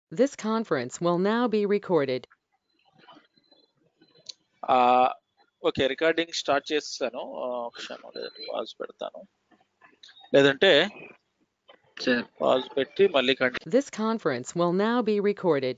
This conference will now be recorded. ఆ, okay recording start చేస్తాను ఆ, ఒక క్షణం లేదంటే పాజ్ పెడతాను లేదంటే సార్ పాజ్ పెట్టి మళ్ళీ continue This conference will now be recorded.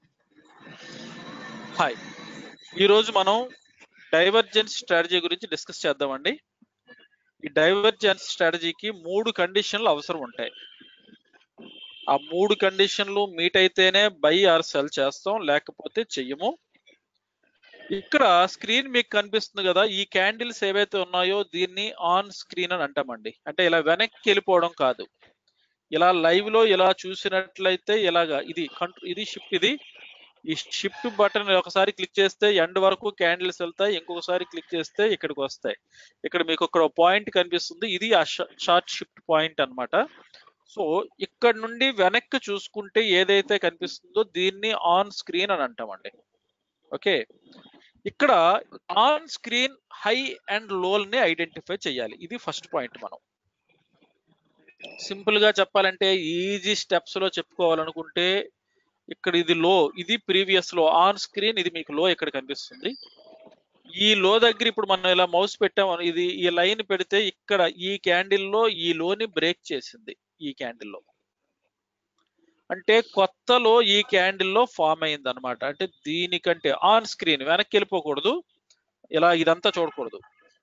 Hi ఈరోజు మనం డైవర్జెన్స్ స్ట్రాటజీ గురించి డిస్కస్ చేద్దామండి ఈ డైవర్జెన్స్ స్ట్రాటజీకి మూడు కండిషన్లు అవసరం ఉంటాయి ఆ మూడు కండిషన్లు మీట్ అయితేనే బై ఆర్ సెల్ చేస్తాం లేకపోతే చెయ్యము ఇక్కడ స్క్రీన్ మీకు కనిపిస్తుంది కదా ఈ క్యాండిల్స్ ఏవైతే ఉన్నాయో దీన్ని ఆన్ స్క్రీన్ అని అంటామండి అంటే ఇలా వెనక్కి వెళ్ళిపోవడం కాదు ఇలా లైవ్ లో ఇలా చూసినట్లయితే ఇలాగా ఇది కంట్రో ఇది షిఫ్ట్ ఇది ఈ షిఫ్ట్ బటన్ ఒకసారి క్లిక్ చేస్తే ఎండ్ వరకు క్యాండిల్స్ వెళ్తాయి ఇంకొకసారి క్లిక్ చేస్తే ఇక్కడికి వస్తాయి ఇక్కడ మీకు ఒక పాయింట్ కనిపిస్తుంది ఇది ఆ షార్ట్ షిఫ్ట్ పాయింట్ అన్నమాట సో ఇక్కడ నుండి వెనక్కి చూసుకుంటే ఏదైతే కనిపిస్తుందో దీన్ని ఆన్ స్క్రీన్ అని అంటామండి ఓకే ఇక్కడ ఆన్ స్క్రీన్ హై అండ్ లోల్ని ఐడెంటిఫై చేయాలి ఇది ఫస్ట్ పాయింట్ మనం సింపుల్ గా చెప్పాలంటే ఈజీ స్టెప్స్ లో చెప్పుకోవాలనుకుంటే ఇక్కడ ఇది లో ఇది ప్రీవియస్ లో ఆన్ స్క్రీన్ ఇది మీకు లో ఇక్కడ కనిపిస్తుంది ఈ లో దగ్గర ఇప్పుడు మనం ఇలా మౌస్ పెట్టాము ఇది ఈ లైన్ పెడితే ఇక్కడ ఈ క్యాండిల్ లో ఈ లోని బ్రేక్ చేసింది ఈ క్యాండిల్ లో అంటే కొత్తలో ఈ క్యాండిల్ లో ఫామ్ అయింది అనమాట అంటే దీనికంటే ఆన్ స్క్రీన్ వెనక్కి వెళ్ళిపోకూడదు ఇలా ఇదంతా చూడకూడదు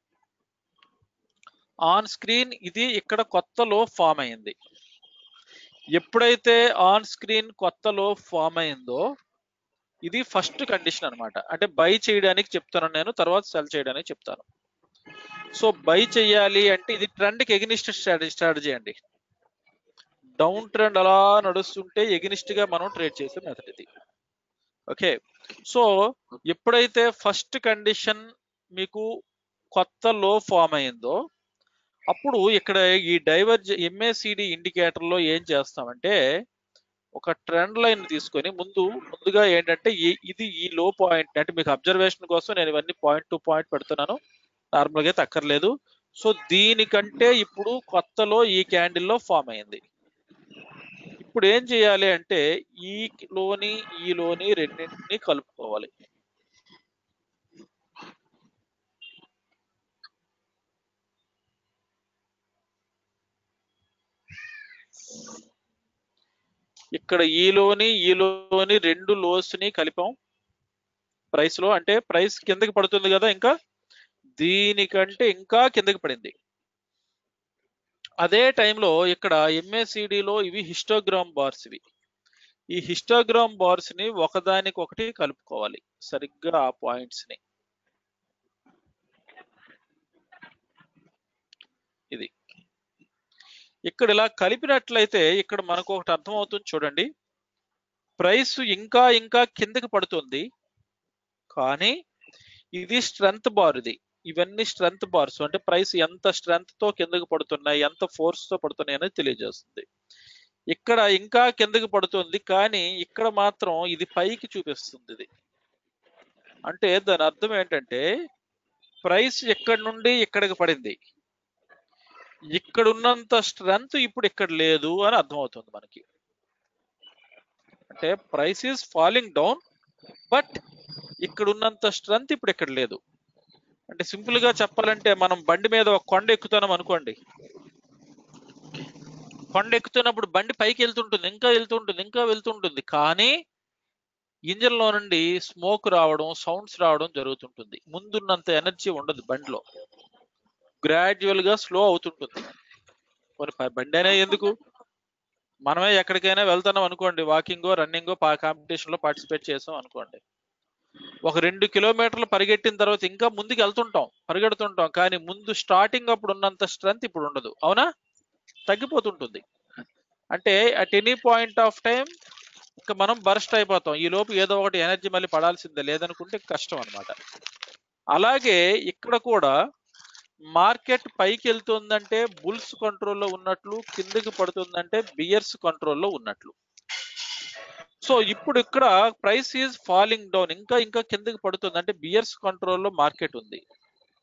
ఆన్ స్క్రీన్ ఇది ఇక్కడ కొత్తలో ఫామ్ అయింది ఎప్పుడైతే ఆన్ స్క్రీన్ కొత్తలో ఫామ్ అయిందో ఇది ఫస్ట్ కండిషన్ అన్నమాట అంటే బై చేయడానికి చెప్తాను నేను తర్వాత సెల్ చేయడానికి చెప్తాను సో బై చేయాలి అంటే ఇది ట్రెండ్కి ఎగ్నిస్ట్ స్ట్రాటజీ స్ట్రాటజీ అండి డౌన్ ట్రెండ్ అలా నడుస్తుంటే ఎగ్నిస్ట్ గా మనం ట్రేడ్ చేసే మెథడ్ ఇది ఓకే సో ఎప్పుడైతే ఫస్ట్ కండిషన్ మీకు కొత్త లో ఫామ్ అయిందో అప్పుడు ఇక్కడ ఈ డైవర్జ్ ఎంఏసిడి ఇండికేటర్ లో ఏం చేస్తామంటే ఒక ట్రెండ్ లైన్ తీసుకొని ముందు ముందుగా ఏంటంటే ఈ- ఇది ఈ లో పాయింట్ అంటే మీకు అబ్జర్వేషన్ కోసం నేను ఇవన్నీ పాయింట్ టు పాయింట్ పెడుతున్నాను నార్మల్గా అయితే అక్కర్లేదు సో దీనికంటే ఇప్పుడు కొత్తలో ఈ క్యాండిల్ లో ఫామ్ అయింది ఇప్పుడు ఏం చేయాలి అంటే ఈ లోని ఈ లోని రెండింటిని కలుపుకోవాలి ఇక్కడ ఈ లోని ఈ లోని రెండు లోస్ ని కలిపాం ప్రైస్ లో అంటే ప్రైస్ కిందకి పడుతుంది కదా ఇంకా దీనికంటే ఇంకా కిందకి పడింది అదే టైంలో ఇక్కడ MACD లో ఇవి హిస్టోగ్రామ్ బార్స్ ఇవి ఈ హిస్టోగ్రామ్ బార్స్ ని ఒకదానికొకటి కలుపుకోవాలి సరిగ్గా ఆ పాయింట్స్ ని ఇది ఇక్కడ ఇలా కలిపినట్లయితే ఇక్కడ మనకు ఒకటి అర్థమవుతుంది చూడండి ప్రైస్ ఇంకా ఇంకా కిందకి పడుతుంది కానీ ఇది స్ట్రెంత్ బార్ ఇది ఇవన్నీ స్ట్రెంత్ బార్స్ అంటే ప్రైస్ ఎంత స్ట్రెంత్ తో కిందకి పడుతున్నాయి ఎంత ఫోర్స్ తో పడుతున్నాయి అనేది తెలియజేస్తుంది ఇక్కడ ఇంకా కిందకి పడుతుంది కానీ ఇక్కడ మాత్రం ఇది పైకి చూపిస్తుంది ఇది అంటే దాని అర్థం ఏంటంటే ప్రైస్ ఇక్కడ నుండి ఇక్కడికి పడింది ఇక్కడ ఉన్నంత స్ట్రెంత్ ఇప్పుడు ఇక్కడ లేదు అని అర్థమవుతుంది మనకి అంటే price is falling down but ఇక్కడ ఉన్నంత స్ట్రెంత్ ఇప్పుడు ఇక్కడ లేదు అంటే సింపుల్ గా చెప్పాలంటే మనం బండి మీద ఒక కొండ ఎక్కుతున్నాం అనుకోండి కొండ ఎక్కుతున్నప్పుడు బండి పైకి వెళ్తుంటుంది ఇంకా వెళ్తుంటుంది ఇంకా వెళ్తుంటుంది కానీ ఇంజన్ లో నుండి స్మోక్ రావడం సౌండ్స్ రావడం జరుగుతుంటుంది ముందున్నంత ఎనర్జీ ఉండదు బండిలో గ్రాడ్యువల్ గా స్లో అవుతుంటుంది పోనీ ప- బండి అయినా ఎందుకు మనమే ఎక్కడికైనా వెళ్తున్నాం అనుకోండి వాకింగో రన్నింగో కాంపిటీషన్ లో పార్టిసిపేట్ చేసాం అనుకోండి ఒక రెండు కిలోమీటర్లు పరిగెట్టిన తర్వాత ఇంకా ముందుకు వెళ్తుంటాం పరిగెడుతుంటాం కానీ ముందు స్టార్టింగ్ అప్పుడు ఉన్నంత స్ట్రెంత్ ఇప్పుడు ఉండదు అవునా తగ్గిపోతుంటుంది అంటే at any point of time ఇంకా మనం బర్స్ట్ అయిపోతాం ఈ లోపు ఏదో ఒకటి ఎనర్జీ మళ్ళీ పడాల్సిందే లేదనుకుంటే కష్టం అన్నమాట అలాగే ఇక్కడ కూడా మార్కెట్ పైకి వెళ్తుందంటే బుల్స్ కంట్రోల్లో ఉన్నట్లు కిందకి పడుతుందంటే బియర్స్ కంట్రోల్లో ఉన్నట్లు సో ఇప్పుడు ఇక్కడ ప్రైస్ ఈజ్ ఫాలింగ్ డౌన్ ఇంకా ఇంకా కిందకి పడుతుంది అంటే బియర్స్ కంట్రోల్లో మార్కెట్ ఉంది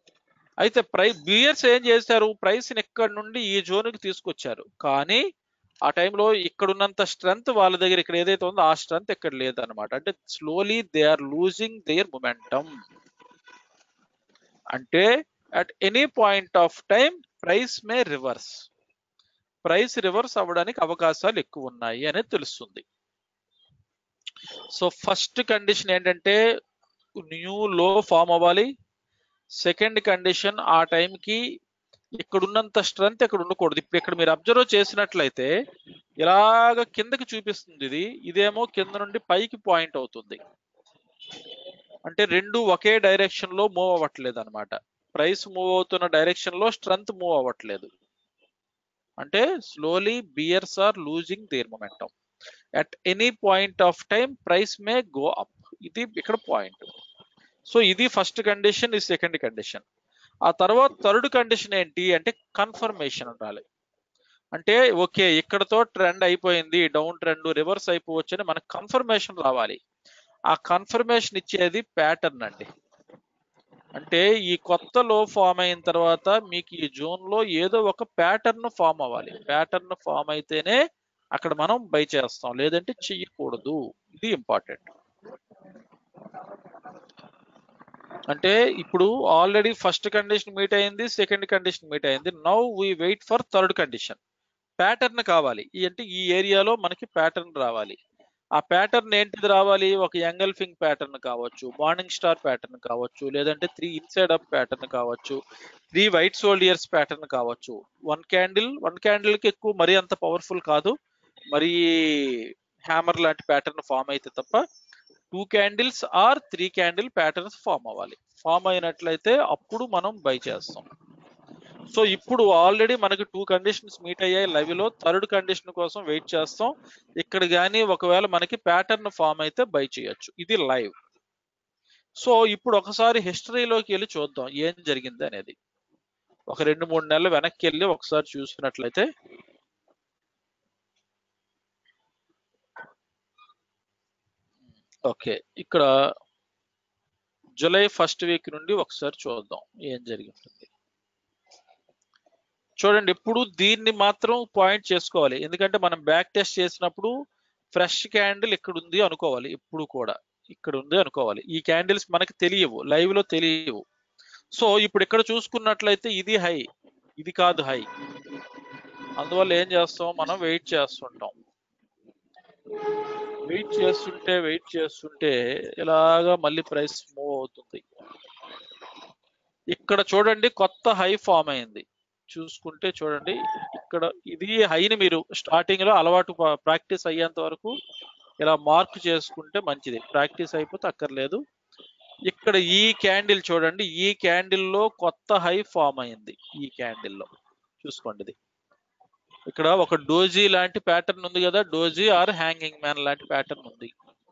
అయితే ప్రై బియర్స్ ఏం చేశారు ప్రైస్ ఇక్కడ నుండి ఈ జోన్కి తీసుకొచ్చారు కానీ ఆ టైంలో ఇక్కడ ఉన్నంత స్ట్రెంగ్త్ వాళ్ళ దగ్గర ఇక్కడ ఏదైతే ఉందో ఆ స్ట్రెంగ్త్ ఇక్కడ లేదన్నమాట అంటే slowly they are losing their momentum అంటే at any point of time price may reverse price reverse అవ్వడానికి అవకాశాలు ఎక్కువ ఉన్నాయి అనేది తెలుస్తుంది సో ఫస్ట్ కండిషన్ ఏంటంటే న్యూ లో ఫామ్ అవ్వాలి సెకండ్ కండిషన్ ఆ టైంకి ఇక్కడ ఉన్నంత స్ట్రెంత్ ఇక్కడ ఉండకూడదు ఇప్పుడు ఇక్కడ మీరు అబ్జర్వ్ చేసినట్లయితే ఇలాగ కిందకి చూపిస్తుంది ఇది ఇదేమో కింద నుండి పైకి పాయింట్ అవుతుంది అంటే రెండు ఒకే డైరెక్షన్ లో మూవ్ అవ్వట్లేదు అనమాట ప్రైస్ మూవ్ అవుతున్న డైరెక్షన్ లో స్ట్రెంత్ మూవ్ అవ్వట్లేదు అంటే slowly bears are losing their momentum at any point of time price may go up ఇది ఇక్కడ పాయింట్ సో ఇది ఫస్ట్ కండిషన్ ఇది సెకండ్ కండిషన్ ఆ తర్వాత థర్డ్ కండిషన్ ఏంటి అంటే కన్ఫర్మేషన్ ఉండాలి అంటే ఓకే ఇక్కడతో ట్రెండ్ అయిపోయింది డౌన్ ట్రెండ్ రివర్స్ అయిపోవచ్చు అని మనకు కన్ఫర్మేషన్ రావాలి ఆ కన్ఫర్మేషన్ ఇచ్చేది ప్యాటర్న్ అండి అంటే ఈ కొత్త లో ఫామ్ అయిన తర్వాత మీకు ఈ జోన్ లో ఏదో ఒక ప్యాటర్న్ ఫామ్ అవ్వాలి ప్యాటర్న్ ఫామ్ అయితేనే అక్కడ మనం బై చేస్తాం లేదంటే చెయ్యకూడదు ఇది ఇంపార్టెంట్ అంటే ఇప్పుడు ఆల్రెడీ ఫస్ట్ కండిషన్ మీట్ అయింది సెకండ్ కండిషన్ మీట్ అయింది now we wait for third condition pattern కావాలి ఈ అంటే ఈ ఏరియాలో మనకి ప్యాటర్న్ రావాలి ఆ ప్యాటర్న్ ఏంటిది రావాలి ఒక యంగల్ఫింగ్ ప్యాటర్న్ కావచ్చు మార్నింగ్ స్టార్ ప్యాటర్న్ కావచ్చు లేదంటే త్రీ ఇన్సైడ్ అప్ ప్యాటర్న్ కావచ్చు త్రీ వైట్ సోల్డియర్స్ ప్యాటర్న్ కావచ్చు వన్ క్యాండిల్ వన్ క్యాండిల్ కి ఎక్కువ మరీ అంత పవర్ఫుల్ కాదు మరి హ్యామర్ లాంటి ప్యాటర్న్ ఫామ్ అయితే తప్ప two candles or three candle patterns form అవ్వాలి ఫామ్ అయినట్లయితే అప్పుడు మనం బై చేస్తాం సో ఇప్పుడు ఆల్రెడీ మనకి టూ కండిషన్స్ మీట్ అయ్యాయి లైవ్ లో థర్డ్ కండిషన్ కోసం వెయిట్ చేస్తాం ఇక్కడ కానీ ఒకవేళ మనకి ప్యాటర్న్ ఫామ్ అయితే బై చేయొచ్చు ఇది లైవ్ సో ఇప్పుడు ఒకసారి హిస్టరీలోకి వెళ్ళి చూద్దాం ఏం జరిగింది అనేది ఒక రెండు మూడు నెలలు వెనక్కి వెళ్ళి ఒకసారి చూసుకున్నట్లయితే ఓకే ఇక్కడ జూలై ఫస్ట్ వీక్ నుండి ఒకసారి చూద్దాం ఏం జరిగింది చూడండి ఇప్పుడు దీన్ని మాత్రం పాయింట్ చేసుకోవాలి ఎందుకంటే మనం బ్యాక్ టెస్ట్ చేసినప్పుడు ఫ్రెష్ క్యాండిల్ ఇక్కడ ఉంది అనుకోవాలి ఇప్పుడు కూడా ఇక్కడ ఉంది అనుకోవాలి ఈ క్యాండిల్స్ మనకి తెలియవు లైవ్ లో తెలియవు సో ఇప్పుడు ఇక్కడ చూసుకున్నట్లయితే ఇది హై ఇది కాదు హై అందువల్ల ఏం చేస్తాం మనం వెయిట్ చేస్తుంటాం వెయిట్ చేస్తుంటే వెయిట్ చేస్తుంటే ఇలాగా మళ్ళీ ప్రైస్ మూవ్ అవుతుంది ఇక్కడ చూడండి కొత్త హై ఫామ్ అయింది చూసుకుంటే చూడండి ఇక్కడ ఇది హైని మీరు స్టార్టింగ్ లో అలవాటు ప్రాక్టీస్ అయ్యేంత వరకు ఇలా మార్క్ చేసుకుంటే మంచిది ప్రాక్టీస్ అయిపోతే అక్కర్లేదు ఇక్కడ ఈ క్యాండిల్ చూడండి ఈ క్యాండిల్ లో కొత్త హై ఫామ్ అయింది ఈ క్యాండిల్ లో చూసుకోండి ఇది ఇక్కడ ఒక డోజీ లాంటి ప్యాటర్న్ ఉంది కదా డోజీ ఆర్ హ్యాంగింగ్ మ్యాన్ లాంటి ప్యాటర్న్ ఉంది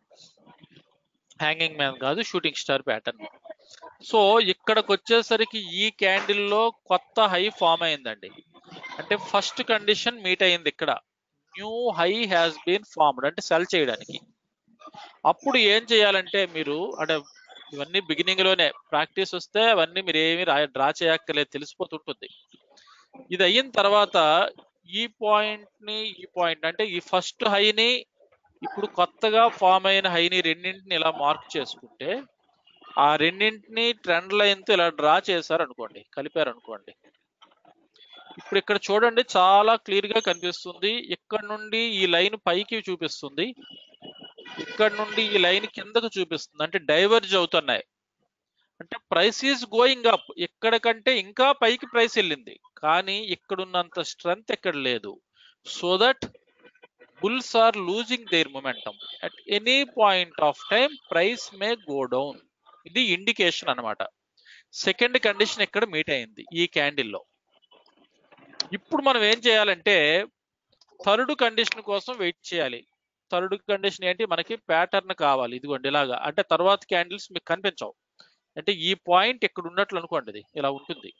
హ్యాంగింగ్ మ్యాన్ కాదు షూటింగ్ స్టార్ ప్యాటర్న్ సో ఇక్కడికి వచ్చేసరికి ఈ క్యాండిల్ లో కొత్త హై ఫామ్ అయిందండి అంటే ఫస్ట్ కండిషన్ మీట్ అయింది ఇక్కడ new high has been formed అంటే సెల్ చేయడానికి అప్పుడు ఏం చేయాలంటే మీరు అంటే ఇవన్నీ బిగినింగ్ లోనే ప్రాక్టీస్ వస్తే అవన్నీ మీరు ఏమి డ్రా చేయక్కర్లేదు తెలిసిపోతుంటుంది ఇది అయిన తర్వాత ఈ పాయింట్ ని ఈ పాయింట్ అంటే ఈ ఫస్ట్ హైని ఇప్పుడు కొత్తగా ఫామ్ అయిన హైని రెండింటిని ఇలా మార్క్ చేసుకుంటే ఆ రెండింటిని ట్రెండ్ లైన్ తో ఇలా డ్రా చేశారు అనుకోండి కలిపారు అనుకోండి ఇప్పుడు ఇక్కడ చూడండి చాలా క్లియర్ గా కనిపిస్తుంది ఇక్కడ నుండి ఈ లైన్ పైకి చూపిస్తుంది ఇక్కడ నుండి ఈ లైన్ కిందకు చూపిస్తుంది అంటే డైవర్జ్ అవుతున్నాయి అంటే ప్రైస్ ఈజ్ గోయింగ్ అప్ ఎక్కడ కంటే ఇంకా పైకి ప్రైస్ వెళ్ళింది కానీ ఇక్కడున్నంత స్ట్రెంగ్త్ ఎక్కడ లేదు so that bulls are losing their momentum at any point of time price may go down ఇది ఇండికేషన్ అన్నమాట సెకండ్ కండిషన్ ఇక్కడ మీట్ అయింది ఈ క్యాండిల్లో ఇప్పుడు మనం ఏం చేయాలంటే థర్డ్ కండిషన్ కోసం వెయిట్ చేయాలి థర్డ్ కండిషన్ ఏంటి మనకి ప్యాటర్న్ కావాలి ఇదిగోండి ఇలాగా అంటే తర్వాత క్యాండిల్స్ మీకు కనిపించవు అంటే ఈ పాయింట్ ఇక్కడ ఉన్నట్లు అనుకోండి ఇది ఇలా ఉంటుంది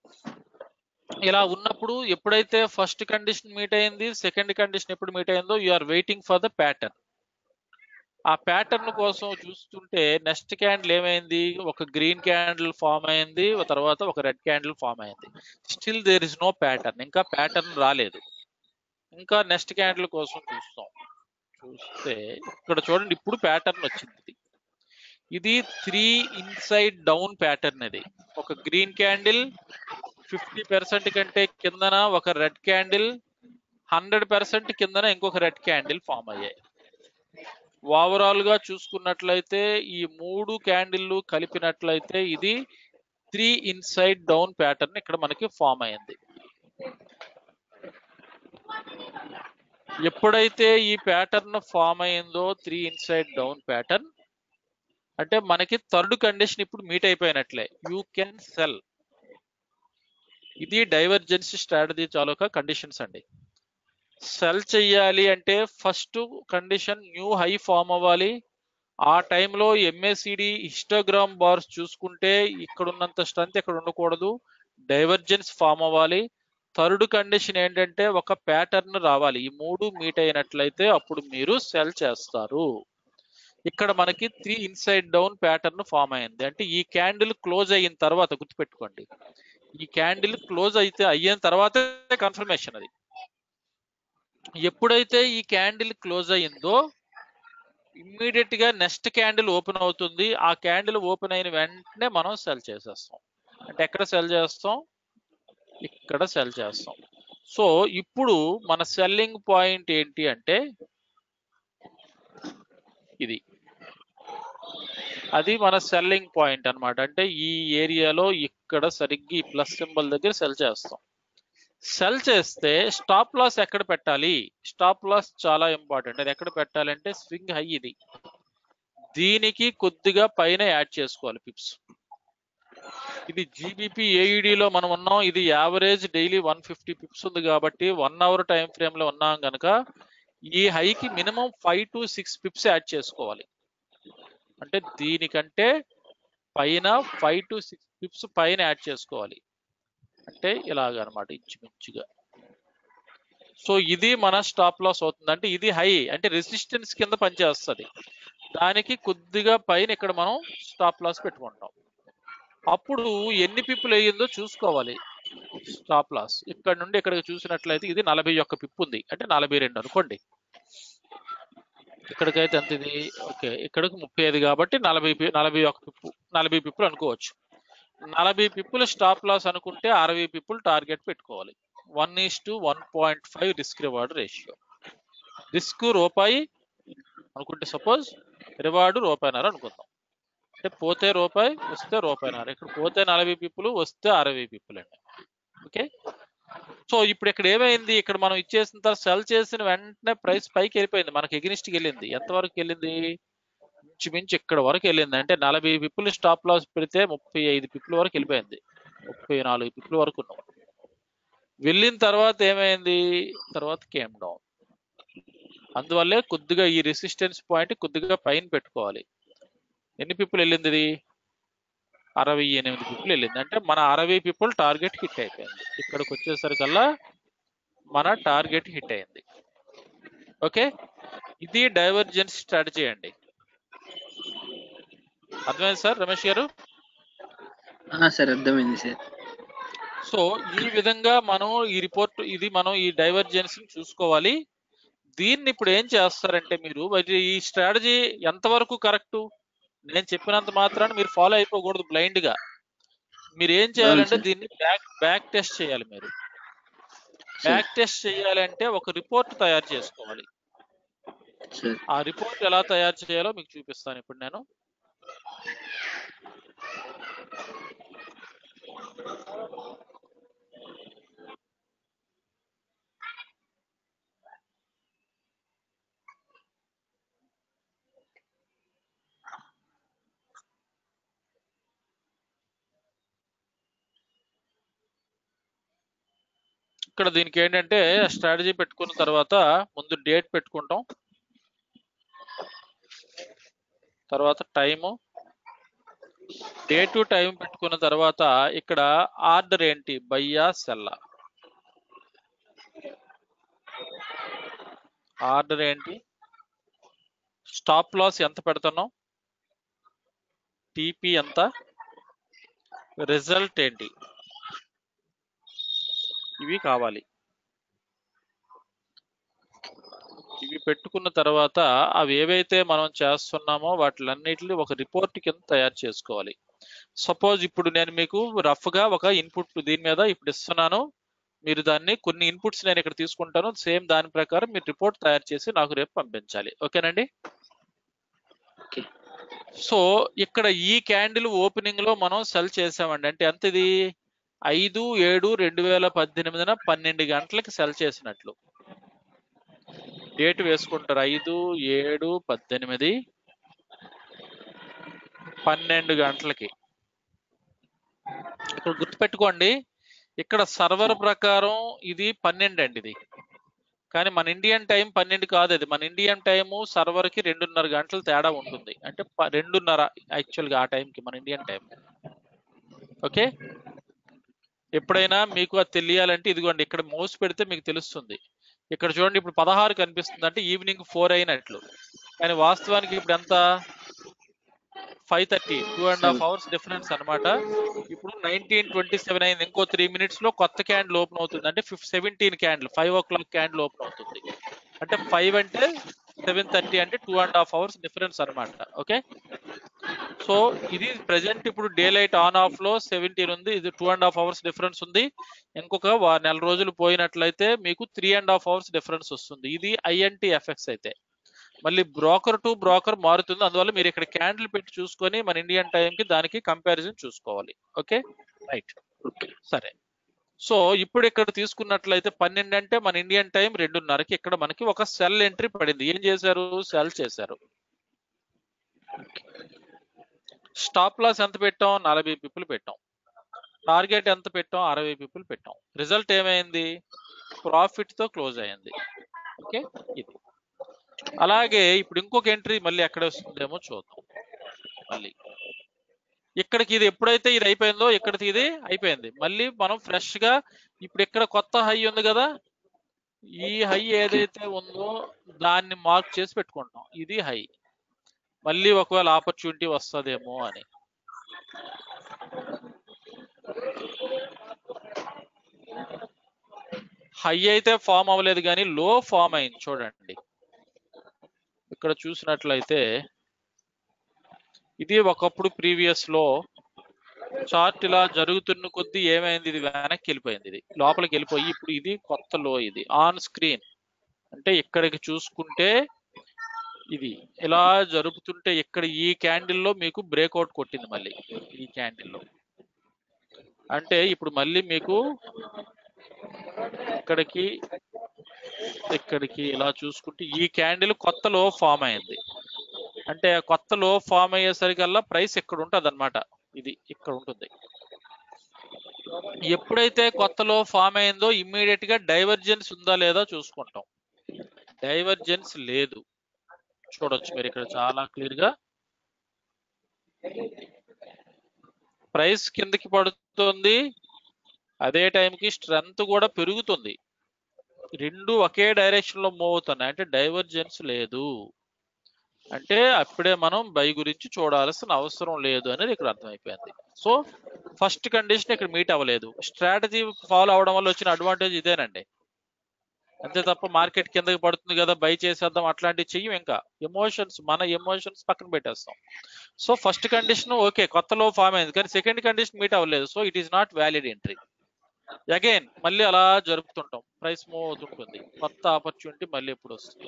ఇలా ఉన్నప్పుడు ఎప్పుడైతే ఫస్ట్ కండిషన్ మీట్ అయింది సెకండ్ కండిషన్ ఎప్పుడు మీట్ అయిందో you are waiting for the pattern ఆ ప్యాటర్న్ కోసం చూస్తుంటే నెక్స్ట్ క్యాండిల్ ఏమైంది ఒక గ్రీన్ క్యాండిల్ ఫామ్ అయింది తర్వాత ఒక రెడ్ క్యాండిల్ ఫామ్ అయింది still there is no pattern ఇంకా ప్యాటర్న్ రాలేదు ఇంకా నెక్స్ట్ క్యాండిల్ కోసం చూస్తాం చూస్తే ఇక్కడ చూడండి ఇప్పుడు ప్యాటర్న్ వచ్చింది ఇది ఇది త్రీ ఇన్సైడ్ డౌన్ ప్యాటర్న్ ఇది ఒక గ్రీన్ క్యాండిల్ ఫిఫ్టీ పర్సెంట్ కంటే కిందన ఒక రెడ్ క్యాండిల్ హండ్రెడ్ పర్సెంట్ కిందన ఇంకొక రెడ్ క్యాండిల్ ఫామ్ అయ్యాయి ఓవరాల్ గా చూసుకున్నట్లయితే ఈ మూడు క్యాండిల్లు కలిపినట్లయితే ఇది త్రీ ఇన్సైడ్ డౌన్ ప్యాటర్న్ ఇక్కడ మనకి ఫామ్ అయింది ఎప్పుడైతే ఈ ప్యాటర్న్ ఫామ్ అయిందో త్రీ ఇన్సైడ్ డౌన్ ప్యాటర్న్ అంటే మనకి థర్డ్ కండిషన్ ఇప్పుడు మీట్ అయిపోయినట్లే యూ కెన్ సెల్ ఇది డైవర్జెన్సీ స్ట్రాటజీ తాలూకా కండిషన్స్ అండి సెల్ చెయ్యాలి అంటే first condition new high form అవ్వాలి ఆ టైంలో ఎంఏసిడి హిస్టోగ్రామ్ బార్స్ చూసుకుంటే ఇక్కడ ఉన్నంత స్ట్రెంత్ ఇక్కడ ఉండకూడదు డైవర్జెన్స్ ఫామ్ అవ్వాలి థర్డ్ కండిషన్ ఏంటంటే ఒక ప్యాటర్న్ రావాలి ఈ మూడు మీట్ అయినట్లయితే అప్పుడు మీరు సెల్ చేస్తారు ఇక్కడ మనకి three inside down pattern form అయింది అంటే ఈ క్యాండిల్ క్లోజ్ అయిన తర్వాత గుర్తుపెట్టుకోండి ఈ క్యాండిల్ క్లోజ్ అయితే అయిన తర్వాతే కన్ఫర్మేషన్ అది ఎప్పుడైతే ఈ క్యాండిల్ క్లోజ్ అయిందో ఇమ్మీడియట్ గా నెక్స్ట్ క్యాండిల్ ఓపెన్ అవుతుంది ఆ క్యాండిల్ ఓపెన్ అయిన వెంటనే మనం సెల్ చేసేస్తాం అంటే ఎక్కడ సెల్ చేస్తాం ఇక్కడ సెల్ చేస్తాం సో ఇప్పుడు మన సెల్లింగ్ పాయింట్ ఏంటి అంటే ఇది అది మన సెల్లింగ్ పాయింట్ అన్నమాట అంటే ఈ ఏరియాలో ఇక్కడ సరిగ్గా ఈ ప్లస్ సింబల్ దగ్గర సెల్ చేస్తాం సెల్ చేస్తే స్టాప్ లాస్ ఎక్కడ పెట్టాలి స్టాప్ లాస్ చాలా ఇంపార్టెంట్ అది ఎక్కడ పెట్టాలంటే స్వింగ్ హై ఇది దీనికి కొద్దిగా పైన యాడ్ చేసుకోవాలి పిప్స్ ఇది జీబీపీ ఏఈడిలో మనం ఉన్నాం ఇది average daily one fifty pips ఉంది కాబట్టి వన్ అవర్ టైం ఫ్రేమ్ లో ఉన్నాం కనుక ఈ హైకి minimum five to six pips add చేసుకోవాలి అంటే దీనికంటే పైన ఫైవ్ టు సిక్స్ పిప్స్ పైన యాడ్ చేసుకోవాలి అంటే ఇలాగనమాట ఇంచుమించుగా సో ఇది మన స్టాప్ లాస్ అవుతుంది అంటే ఇది హై అంటే రెసిస్టెన్స్ కింద పనిచేస్తుంది దానికి కొద్దిగా పైన ఇక్కడ మనం స్టాప్ లాస్ పెట్టుకుంటాం అప్పుడు ఎన్ని పిప్పులు అయ్యిందో చూసుకోవాలి స్టాప్ లాస్ ఇక్కడ నుండి ఇక్కడికి చూసినట్లయితే ఇది నలభై ఒక్క పిప్పు ఉంది అంటే నలభై రెండు అనుకోండి ఇక్కడికైతే ఎంత ఇది ఓకే ఇక్కడికి ముప్పై ఐదు కాబట్టి నలభై పి- నలభై ఒక్క పిప్పు నలభై పిప్పులు అనుకోవచ్చు నలభై పిప్పులు స్టాప్ లాస్ అనుకుంటే అరవై పిప్పులు టార్గెట్ పెట్టుకోవాలి one is to one point five risk reward ratio risk రూపాయి అనుకుంటే సపోజ్ రివార్డు రూపాయిన్నర అనుకుందాం అంటే పోతే రూపాయి వస్తే రూపాయిన్నర ఇక్కడ పోతే నలభై పిప్పులు వస్తే అరవై పిప్పులు అండి ఓకే సో ఇప్పుడు ఇక్కడ ఏమైంది ఇక్కడ మనం ఇచ్చేసిన తర్వాత సెల్ చేసిన వెంటనే ప్రైస్ పైకి వెళ్ళిపోయింది మనకి ఎగ్నిస్ట్ వెళ్ళింది ఎంత వరకు వెళ్ళింది ఇంచుమించు ఇక్కడ వరకు వెళ్ళింది అంటే నలభై పిప్పులు స్టాప్ లాస్ పెడితే ముప్పై ఐదు పిప్పుల వరకు వెళ్ళిపోయింది ముప్పై నాలుగు పిప్పుల వరకు ఉన్నాం వెళ్ళిన తర్వాత ఏమైంది తర్వాత కేమ్ డౌన్ అందువల్లే కొద్దిగా ఈ రెసిస్టెన్స్ పాయింట్ కొద్దిగా పైన పెట్టుకోవాలి ఎన్ని పిప్పులు వెళ్ళింది ఇది అరవై ఎనిమిది పిప్పులు వెళ్ళింది అంటే మన అరవై పిప్పులు టార్గెట్ హిట్ అయిపోయింది ఇక్కడికి వచ్చేసరికల్లా మన టార్గెట్ హిట్ అయింది ఓకే ఇది డైవర్జెన్స్ స్ట్రాటజీ అండి అర్థమైంది సార్ రమేష్ గారు ఆ, సార్ అర్థమైంది సార్ సో ఈ విధంగా మనం ఈ రిపోర్ట్ ఇది మనం ఈ డైవర్జెన్స్ చూసుకోవాలి దీన్ని ఇప్పుడు ఏం చేస్తారంటే మీరు మరి ఈ స్ట్రాటజీ ఎంతవరకు కరెక్ట్ నేను చెప్పినంత మాత్రాన మీరు ఫాలో అయిపోకూడదు బ్లైండ్ గా మీరు ఏం చేయాలంటే sir. దీన్ని బ్యాక్ బ్యాక్ టెస్ట్ చేయాలి మీరు బ్యాక్ టెస్ట్ చేయాలంటే ఒక రిపోర్ట్ తయారు చేసుకోవాలి సార్ ఆ రిపోర్ట్ ఎలా తయారు చేయాలో మీకు చూపిస్తాను ఇప్పుడు నేను ఇక్కడ దీనికి ఏంటంటే స్ట్రాటజీ పెట్టుకున్న తర్వాత ముందు డేట్ పెట్టుకుంటాం తర్వాత టైము డే టు టైం పెట్టుకున్న తర్వాత ఇక్కడ ఆర్డర్ ఏంటి బయ్యా సెల్లా ఆర్డర్ ఏంటి స్టాప్ లాస్ ఎంత పెడుతున్నాం టీపీ ఎంత రిజల్ట్ ఏంటి ఇవి కావాలి పెట్టుకున్న తర్వాత అవి ఏవైతే మనం చేస్తున్నామో వాటిలన్నిటిని ఒక రిపోర్ట్ కింద తయారు చేసుకోవాలి సపోజ్ ఇప్పుడు నేను మీకు రఫ్ గా ఒక ఇన్పుట్ దీని మీద ఇప్పుడు ఇస్తున్నాను మీరు దాన్ని కొన్ని ఇన్పుట్స్ నేను ఇక్కడ తీసుకుంటాను సేమ్ దాని ప్రకారం మీరు రిపోర్ట్ తయారు చేసి నాకు రేపు పంపించాలి ఓకేనండి ఓకే సో ఇక్కడ ఈ క్యాండిల్ ఓపెనింగ్ లో మనం సెల్ చేసామండి అంటే ఎంత ఇది ఐదు ఏడు రెండు వేల పద్దెనిమిదిన పన్నెండు గంటలకి సెల్ చేసినట్లు డేట్ వేసుకుంటారు ఐదు ఏడు పద్దెనిమిది పన్నెండు గంటలకి ఇక్కడ గుర్తుపెట్టుకోండి ఇక్కడ సర్వర్ ప్రకారం ఇది పన్నెండు అండి ఇది కానీ మన ఇండియన్ టైం పన్నెండు కాదు అది మన ఇండియన్ టైము సర్వర్ కి రెండున్నర గంటలు తేడా ఉంటుంది అంటే ప- రెండున్నర యాక్చువల్ గా ఆ టైంకి మన ఇండియన్ టైం ఓకే ఎప్పుడైనా మీకు అది తెలియాలంటే ఇదిగోండి ఇక్కడ మౌస్ పెడితే మీకు తెలుస్తుంది ఇక్కడ చూడండి ఇప్పుడు పదహారు కనిపిస్తుంది అంటే ఈవినింగ్ ఫోర్ అయినట్లు కానీ వాస్తవానికి ఇప్పుడు ఎంత five thirty two and half hours difference అన్నమాట ఇప్పుడు నైన్టీన్ ట్వంటీ సెవెన్ అయింది ఇంకో త్రీ మినిట్స్ లో కొత్త క్యాండిల్ ఓపెన్ అవుతుంది అంటే ఫిఫ్ seventeen candle five o'clock candle open అవుతుంది అంటే ఫైవ్ అంటే సెవెన్ థర్టీ అంటే two and half hours difference అన్నమాట ఓకే సో ఇది ప్రెసెంట్ ఇప్పుడు డే లైట్ ఆన్ ఆఫ్ లో సెవెంటీన్ ఉంది ఇది two and half hours difference ఉంది ఇంకొక వా- నెల రోజులు పోయినట్లయితే మీకు three and half hours difference వస్తుంది ఇది ఐఎన్టీ ఎఫెక్ట్స్ అయితే మళ్ళీ బ్రోకర్ టు బ్రోకర్ మారుతుంది అందువల్ల మీరు ఇక్కడ క్యాండిల్ పెట్టి చూసుకొని మన ఇండియన్ టైం కి దానికి కంపారిజన్ చూసుకోవాలి ఓకే రైట్ ఓకే సరే సో ఇప్పుడు ఇక్కడ తీసుకున్నట్లయితే పన్నెండు అంటే మన ఇండియన్ టైం రెండున్నరకి ఇక్కడ మనకి ఒక సెల్ ఎంట్రీ పడింది ఏం చేశారు సెల్ చేశారు స్టాప్ లాస్ ఎంత పెట్టాం నలభై పిప్పులు పెట్టాం టార్గెట్ ఎంత పెట్టాం అరవై పిప్పులు పెట్టాం రిజల్ట్ ఏమైంది ప్రాఫిట్ తో క్లోజ్ అయింది ఓకే ఇది అలాగే ఇప్పుడు ఇంకొక ఎంట్రీ మళ్ళీ ఎక్కడ వస్తుందేమో చూద్దాం మళ్ళీ ఇక్కడికి ఇది ఎప్పుడైతే ఇది అయిపోయిందో ఇక్కడికి ఇది అయిపోయింది మళ్ళీ మనం ఫ్రెష్ గా ఇప్పుడు ఇక్కడ కొత్త హై ఉంది కదా ఈ హై ఏదైతే ఉందో దాన్ని మార్క్ చేసి పెట్టుకుంటాం ఇది హై మళ్ళీ ఒకవేళ ఆపర్చునిటీ వస్తుందేమో అని హై అయితే ఫామ్ అవ్వలేదు కానీ లో ఫామ్ అయింది చూడండి ఇక్కడ చూసినట్లయితే ఇది ఒకప్పుడు ప్రీవియస్ లో చార్ట్ ఇలా జరుగుతున్న కొద్దీ ఏమైంది ఇది వెనక్కి వెళ్ళిపోయింది ఇది లోపలికి వెళ్ళిపోయి ఇప్పుడు ఇది కొత్త లో ఇది ఆన్ స్క్రీన్ అంటే ఇక్కడికి చూసుకుంటే ఇది ఇలా జరుపుతుంటే ఇక్కడ ఈ క్యాండిల్ లో మీకు బ్రేక్అవుట్ కొట్టింది మళ్ళీ ఈ క్యాండిల్ లో అంటే ఇప్పుడు మళ్ళీ మీకు ఇక్కడికి ఇక్కడికి ఇలా చూసుకుంటే ఈ క్యాండిల్ కొత్తలో ఫామ్ అయింది అంటే కొత్తలో ఫామ్ అయ్యేసరికల్లా ప్రైస్ ఇక్కడ ఉంటుంది అనమాట ఇది ఇక్కడ ఉంటుంది ఎప్పుడైతే కొత్తలో ఫామ్ అయిందో ఇమ్మీడియట్ గా డైవర్జెన్స్ ఉందా లేదా చూసుకుంటాం డైవర్జెన్స్ లేదు చూడొచ్చు మీరు ఇక్కడ చాలా క్లియర్ గా ప్రైస్ కిందకి పడుతుంది అదే టైంకి స్ట్రెంగ్త్ కూడా పెరుగుతుంది రెండు ఒకే డైరెక్షన్ లో మూవ్ అవుతున్నాయి అంటే డైవర్జెన్స్ లేదు అంటే అప్పుడే మనం బై గురించి చూడాల్సిన అవసరం లేదు అనేది ఇక్కడ అర్థమైపోయింది సో ఫస్ట్ కండిషన్ ఇక్కడ మీట్ అవ్వలేదు స్ట్రాటజీ ఫాలో అవడం వల్ల వచ్చిన అడ్వాంటేజ్ ఇదేనండి అంతే తప్ప మార్కెట్ కిందకి పడుతుంది కదా బై చేసేద్దాం అట్లాంటివి చెయ్యం ఇంకా ఎమోషన్స్ మన ఎమోషన్స్ పక్కన పెట్టేస్తాం సో ఫస్ట్ కండిషన్ ఓకే కొత్తలో ఫామ్ అయింది కానీ సెకండ్ కండిషన్ మీట్ అవ్వలేదు so it is not valid entry again మళ్ళీ అలా జరుపుతుంటాం ప్రైస్ మూవ్ అవుతుంటుంది కొత్త ఆపర్చునిటీ మళ్ళీ ఎప్పుడు వస్తుంది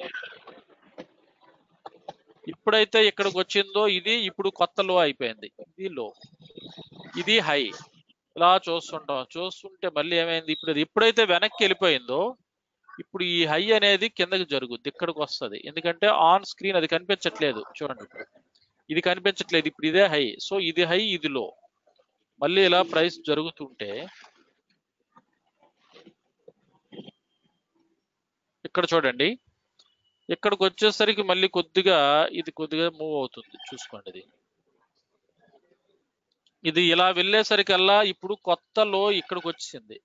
ఇప్పుడైతే ఇక్కడికి వచ్చిందో ఇది ఇప్పుడు కొత్త లో అయిపోయింది ఇది లో ఇది హై ఇలా చూస్తుంటాం చూస్తుంటే మళ్ళీ ఏమైంది ఇప్పుడు ఇది ఎప్పుడైతే వెనక్కి వెళ్ళిపోయిందో ఇప్పుడు ఈ హై అనేది కిందకి జరుగుద్ది ఇక్కడికి వస్తుంది ఎందుకంటే ఆన్ స్క్రీన్ అది కనిపించట్లేదు చూడండి ఇప్పుడు ఇది కనిపించట్లేదు ఇప్పుడు ఇదే హై సో ఇది హై ఇది లో మళ్ళీ ఇలా ప్రైస్ జరుగుతుంటే ఇక్కడ చూడండి ఇక్కడికి వచ్చేసరికి మళ్ళీ కొద్దిగా ఇది కొద్దిగా మూవ్ అవుతుంది చూసుకోండి ఇది ఇది ఇలా వెళ్ళేసరికల్లా ఇప్పుడు కొత్త లో ఇక్కడికి వచ్చింది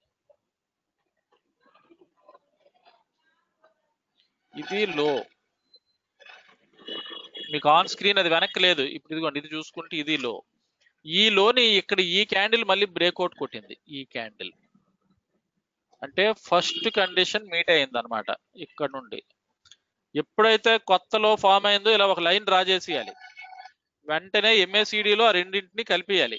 ఇది లో మీకు ఆన్ స్క్రీన్ అది వెనక్కి లేదు ఇప్పుడు ఇదిగోండి ఇది చూసుకుంటే ఇది లో ఈ లోని ఇక్కడ ఈ క్యాండిల్ మళ్ళీ బ్రేక్అవుట్ కొట్టింది ఈ క్యాండిల్ అంటే ఫస్ట్ కండిషన్ మీట్ అయింది అనమాట ఇక్కడ నుండి ఎప్పుడైతే కొత్తలో ఫామ్ అయిందో ఇలా ఒక లైన్ డ్రా చేసేయాలి వెంటనే MACD లో ఆ రెండింటిని కలిపేయాలి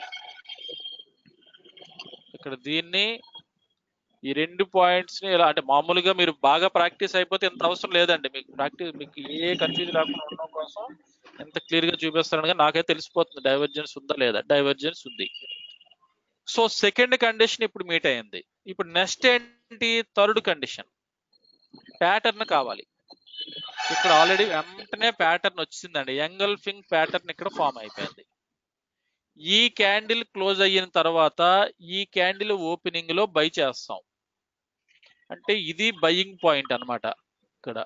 ఇక్కడ దీన్ని ఈ రెండు పాయింట్స్ ని ఇలా అంటే మామూలుగా మీరు బాగా ప్రాక్టీస్ అయిపోతే ఎంత అవసరం లేదండి మీకు ప్రాక్టీస్ మీకు ఏ కన్ఫ్యూజ్ లేకుండా ఉండడం కోసం ఎంత క్లియర్ గా చూపిస్తారనగా నాకైతే తెలిసిపోతుంది డైవర్జెన్స్ ఉందా లేదా డైవర్జెన్స్ ఉంది సో సెకండ్ కండిషన్ ఇప్పుడు మీట్ అయింది ఇప్పుడు నెక్స్ట్ ఏంటి థర్డ్ కండిషన్ ప్యాటర్న్ కావాలి ఇక్కడ ఆల్రెడీ వెంటనే ప్యాటర్న్ వచ్చిందండి ఎంగల్ఫింగ్ ప్యాటర్న్ ఇక్కడ ఫామ్ అయిపోయింది ఈ క్యాండిల్ క్లోజ్ అయిన తర్వాత ఈ క్యాండిల్ ఓపెనింగ్ లో బై చేస్తాం అంటే ఇది బయింగ్ పాయింట్ అన్నమాట ఇక్కడ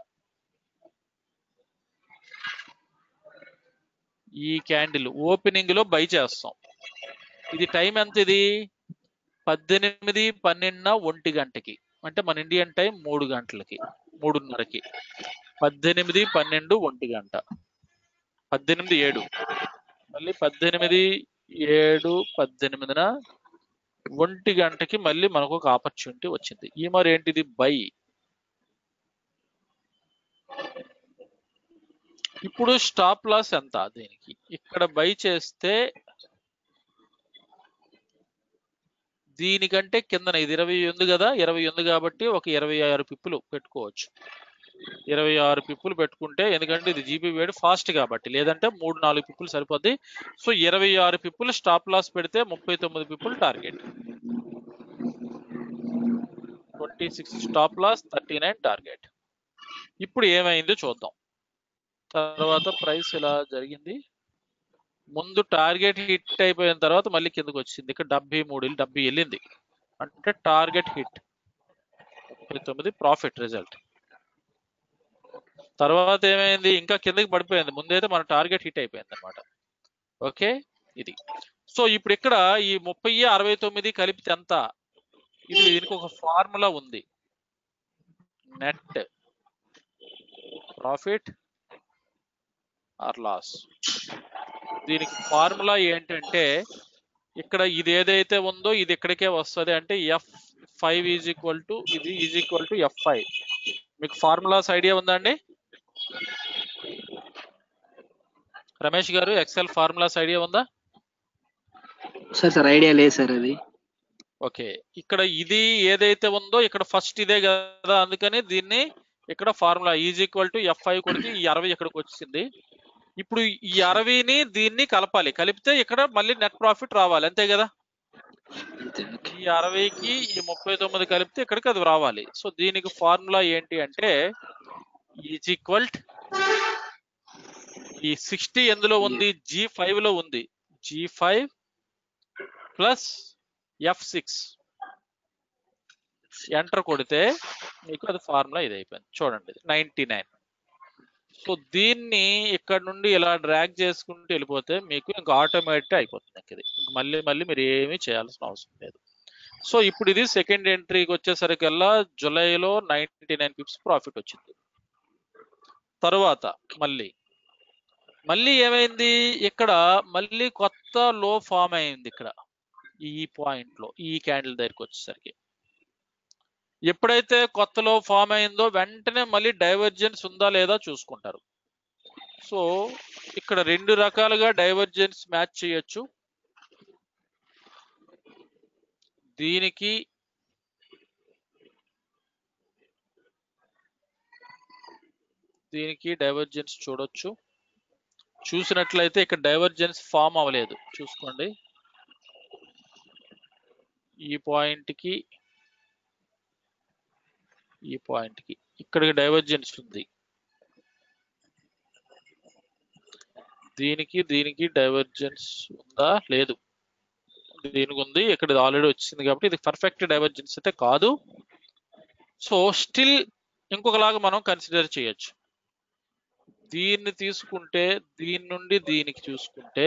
ఈ క్యాండిల్ ఓపెనింగ్ లో బై చేస్తాం ఇది టైం ఎంత ఇది పద్దెనిమిది పన్నెండున ఒంటి గంటకి అంటే మన ఇండియన్ టైం మూడు గంటలకి మూడున్నరకి పద్దెనిమిది పన్నెండు ఒంటి గంట పద్దెనిమిది ఏడు మళ్ళీ పద్దెనిమిది ఏడు పద్దెనిమిదిన ఒంటి గంటకి మళ్ళీ మనకు ఒక ఆపర్చునిటీ వచ్చింది ఈ మరి ఏంటిది బై ఇప్పుడు స్టాప్ లాస్ ఎంత దీనికి ఇక్కడ బై చేస్తే దీనికంటే కిందన ఇది ఇరవై ఉంది కదా ఇరవై ఉంది కాబట్టి ఒక ఇరవై ఆరు పిప్పులు పెట్టుకోవచ్చు ఇరవై ఆరు పిప్పులు పెట్టుకుంటే ఎందుకంటే ఇది జీబీ వేడి ఫాస్ట్ కాబట్టి లేదంటే మూడు నాలుగు పిప్పులు సరిపోద్ది సో ఇరవై ఆరు పిప్పులు స్టాప్ లాస్ పెడితే ముప్పై తొమ్మిది పిప్పులు target twenty six stop loss thirty nine target ఇప్పుడు ఏమైందో చూద్దాం తర్వాత ప్రైస్ ఇలా జరిగింది ముందు టార్గెట్ హిట్ అయిపోయిన తర్వాత మళ్ళీ కిందకి వచ్చింది ఇక్కడ డెబ్బై మూడు డెబ్బై వెళ్ళింది అంటే టార్గెట్ హిట్ ముప్పై తొమ్మిది ప్రాఫిట్ రిజల్ట్ తర్వాత ఏమైంది ఇంకా కిందకి పడిపోయింది ముందైతే మన టార్గెట్ హిట్ అయిపోయింది అనమాట ఓకే ఇది సో ఇప్పుడు ఇక్కడ ఈ ముప్పై అరవై తొమ్మిది కలిపితే ఎంత ఇది దీనికి ఒక ఫార్ములా ఉంది నెట్ ప్రాఫిట్ ఆర్ లాస్ దీనికి ఫార్ములా ఏంటంటే ఇక్కడ ఇది ఏదైతే ఉందో ఇది ఇక్కడికే వస్తుంది అంటే F five is equal to ఇది is equal to F five మీకు ఫార్ములాస్ ఐడియా ఉందా అండి రమేష్ గారు ఎక్సెల్ ఫార్ములాస్ ఐడియా ఉందా సార్ సార్ ఐడియా లేదు సార్ అది ఓకే ఇక్కడ ఇది ఏదైతే ఉందో ఇక్కడ ఫస్ట్ ఇదే కదా అందుకని దీన్ని ఇక్కడ formula is equal to F five కొడితే ఈ అరవై ఇక్కడికి వచ్చింది ఇప్పుడు ఈ అరవైని దీన్ని కలపాలి కలిపితే ఇక్కడ మళ్ళీ నెట్ ప్రాఫిట్ రావాలి అంతే కదా అంతే ఓకే ఈ అరవైకి ఈ ముప్పై తొమ్మిది కలిపితే ఇక్కడికి అది రావాలి సో దీనికి ఫార్ములా ఏంటి అంటే ఈజ్ ఈక్వల్ ఈ సిక్స్టీ ఎందులో ఉంది జీ ఫైవ్ లో ఉంది G five plus F six enter కొడితే మీకు అది ఫార్ములా ఇది అయిపోయింది చూడండి నైన్టీ నైన్ సో దీన్ని ఇక్కడ నుండి ఇలా డ్రాగ్ చేసుకుంటూ వెళ్ళిపోతే మీకు ఇంకా ఆటోమేటిక్ అయిపోతుంది ఇంక ఇది ఇంక మళ్ళీ మళ్ళీ మీరు ఏమీ చేయాల్సిన అవసరం లేదు సో ఇప్పుడు ఇది సెకండ్ ఎంట్రీకి వచ్చేసరికల్లా జూలైలో నైన్టీ నైన్ పిప్స్ ప్రాఫిట్ వచ్చింది తర్వాత మళ్ళీ మళ్ళీ ఏమైంది ఇక్కడ మళ్ళీ కొత్త లో ఫామ్ అయింది ఇక్కడ ఈ పాయింట్ లో ఈ క్యాండిల్ దగ్గరికి వచ్చేసరికి ఎప్పుడైతే కొత్తలో ఫామ్ అయిందో వెంటనే మళ్ళీ డైవర్జెన్స్ ఉందా లేదా చూసుకుంటారు సో ఇక్కడ రెండు రకాలుగా డైవర్జెన్స్ మ్యాచ్ చేయొచ్చు దీనికి దీనికి డైవర్జెన్స్ చూడొచ్చు చూసినట్లయితే ఇక్కడ డైవర్జెన్స్ ఫామ్ అవ్వలేదు చూసుకోండి ఈ పాయింట్ కి ఈ పాయింట్ కి ఇక్కడికి డైవర్జెన్స్ ఉంది దీనికి దీనికి డైవర్జెన్స్ ఉందా లేదు దీనికి ఉంది ఇక్కడ ఆల్రెడీ వచ్చింది కాబట్టి ఇది పర్ఫెక్ట్ డైవర్జెన్స్ అయితే కాదు సో స్టిల్ ఇంకొకలాగా మనం కన్సిడర్ చేయొచ్చు దీన్ని తీసుకుంటే దీని నుండి దీనికి చూసుకుంటే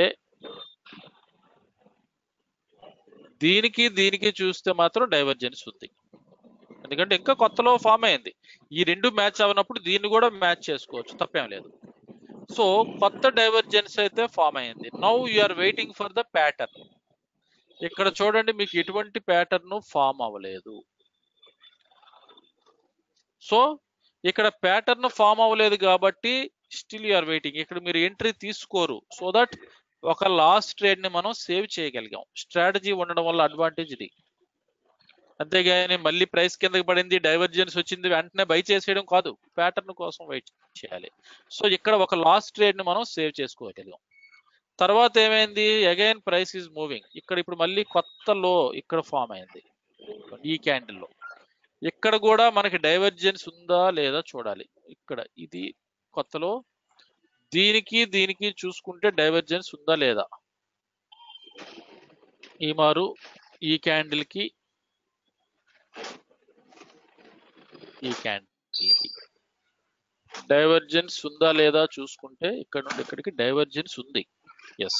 దీనికి దీనికి చూస్తే మాత్రం డైవర్జెన్స్ ఉంది ఎందుకంటే ఇంకా కొత్తలో ఫామ్ అయింది ఈ రెండు మ్యాచ్ అవనప్పుడు దీన్ని కూడా మ్యాచ్ చేసుకోవచ్చు తప్పేం లేదు సో కొత్త డైవర్జెన్స్ అయితే ఫామ్ అయింది now are waiting for the pattern ఇక్కడ చూడండి మీకు ఎటువంటి ప్యాటర్న్ ఫామ్ అవ్వలేదు సో ఇక్కడ ప్యాటర్న్ ఫామ్ అవ్వలేదు కాబట్టి స్టిల్ యూఆర్ వెయిటింగ్ ఇక్కడ మీరు ఎంట్రీ తీసుకోరు సో దట్ ఒక లాస్ట్ ట్రేడ్ ని మనం సేవ్ చేయగలిగాం స్ట్రాటజీ ఉండడం వల్ల అడ్వాంటేజ్ ఇది అంతేగాని మళ్ళీ ప్రైస్ కిందకి పడింది డైవర్జెన్స్ వచ్చింది వెంటనే బై చేసేయడం కాదు ప్యాటర్న్ కోసం వెయిట్ చేయాలి సో ఇక్కడ ఒక లాస్ట్ ట్రేడ్ ని మనం సేవ్ చేసుకోగలిగాం తర్వాత ఏమైంది అగైన్ ప్రైస్ ఈజ్ మూవింగ్ ఇక్కడ ఇప్పుడు మళ్ళీ కొత్త లో ఇక్కడ ఫామ్ అయింది ఈ క్యాండిల్ లో ఇక్కడ కూడా మనకి డైవర్జెన్స్ ఉందా లేదా చూడాలి ఇక్కడ ఇది కొత్తలో దీనికి దీనికి చూసుకుంటే డైవర్జెన్స్ ఉందా లేదా ఈ మారు ఈ క్యాండిల్ కి ఈ క్యాండిల్ కి డైవర్జెన్స్ ఉందా లేదా చూసుకుంటే ఇక్కడ నుండి ఇక్కడికి డైవర్జెన్స్ ఉంది ఎస్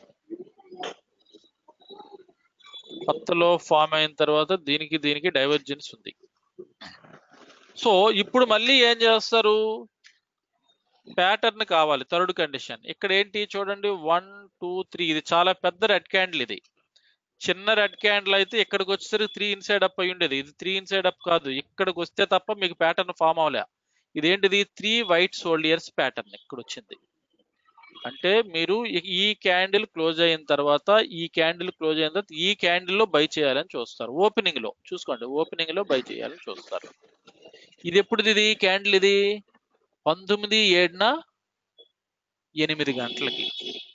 కొత్తలో ఫామ్ అయిన తర్వాత దీనికి దీనికి డైవర్జెన్స్ ఉంది సో ఇప్పుడు మళ్ళీ ఏం చేస్తారు ప్యాటర్న్ కావాలి థర్డ్ కండిషన్ ఇక్కడ ఏంటి చూడండి వన్ టూ త్రీ ఇది చాలా పెద్ద రెడ్ క్యాండిల్ ఇది చిన్న రెడ్ క్యాండిల్ అయితే ఇక్కడికి వచ్చేసరికి త్రీ ఇన్సైడ్ అప్ అయి ఉండేది ఇది త్రీ ఇన్సైడ్ అప్ కాదు ఇక్కడికి వస్తే తప్ప మీకు ప్యాటర్న్ ఫామ్ అవ్వలే ఇదేంటిది త్రీ వైట్ సోల్డియర్స్ ప్యాటర్న్ ఇక్కడ వచ్చింది అంటే మీరు ఈ- ఈ క్యాండిల్ క్లోజ్ అయిన తర్వాత ఈ క్యాండిల్ క్లోజ్ అయిన తర్వాత ఈ క్యాండిల్ లో బై చేయాలని చూస్తారు ఓపెనింగ్ లో చూసుకోండి ఓపెనింగ్ లో బై చేయాలని చూస్తారు ఇది ఎప్పుడుది ఇది క్యాండిల్ ఇది పంతొమ్మిది ఏడున ఎనిమిది గంటలకి